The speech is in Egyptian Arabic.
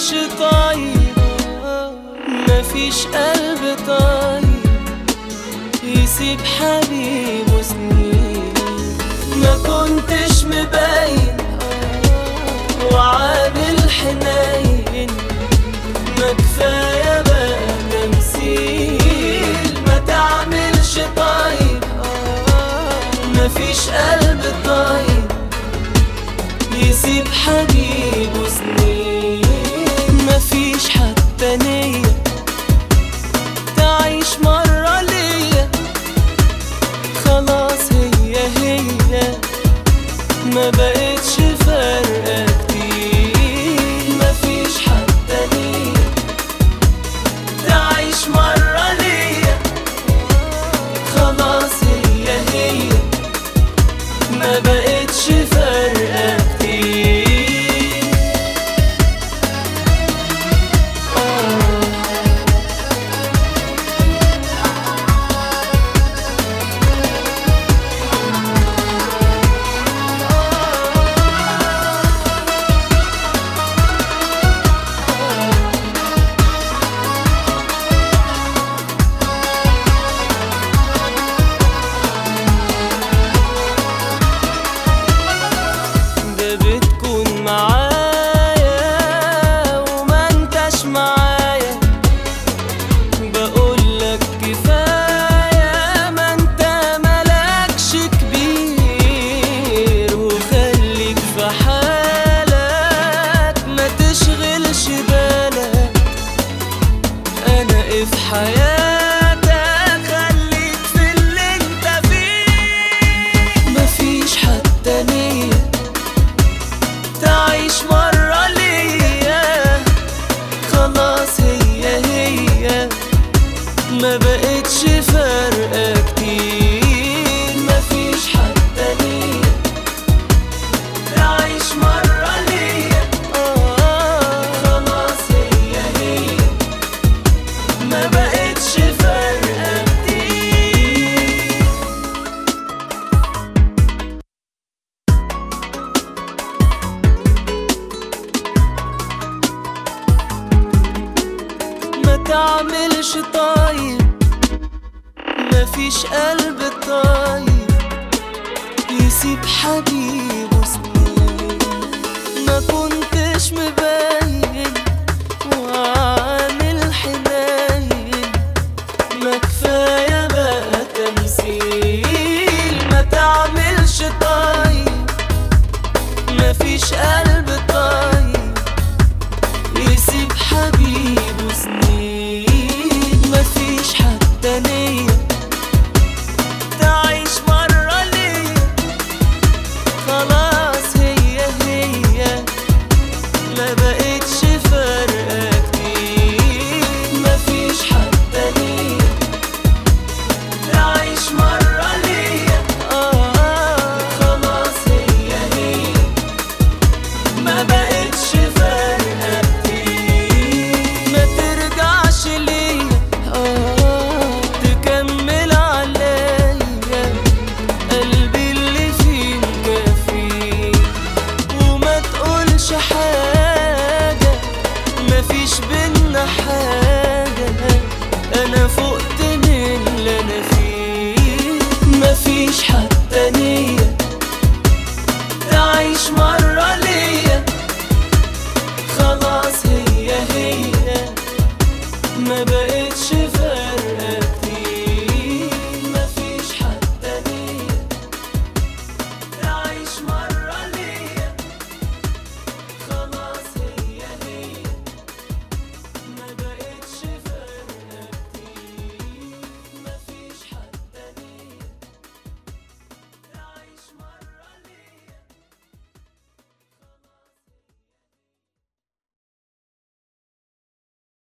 تعملش طيب مفيش قلب طيب يسيب حبيبه سنين ما كنتش مبين وعامل حنين ما كفاية بقى تمثيل ما تعملش طيب مفيش قلب طيب يسيب حبيبه سنين مفيش حتى نية تعيش مرة ليا خلاص هي هي ما بقتش فارقة كتير مفيش حتى نية تعيش مرة ليا خلاص هي هي ما بقتش فارقة كتير آه ده بتكون معايا وما انتش معايا بقولك كفاية ما انت ملكش كبير وخليك في حالك ما تشغلش بالك انا في حياتك خليك في اللي انت فيه مفيش حتى نية تعيش مرة ليا خلاص هي هي ما بقتش فارقة كتير مفيش حتى نية تعيش مرة ليا آه خلاص هي هي ما بقتش فارقة كتير ما تعملش طيب مفيش قلب طيب يسيب حبيبه سنين ما كنتش مبين وعامل حنين ما كفاية بقى تمثيل ما تعملش طيب مفيش قلب طيب يسيب حبيبه سنين مفيش حتى نية تعيش مرة ليا خلاص هي هي ما بقتش فارقة كتير مفيش حتى نية تعيش مرة ليا آه خلاص هي هي ما بقتش فارقة كتير ما ترجعش ليا آه تكمل عليا قلبي اللي فيه مكفيه وما تقولش حاجة مفيش بينا حاجة أنا فقت من اللي أنا فيه مفيش حتى نية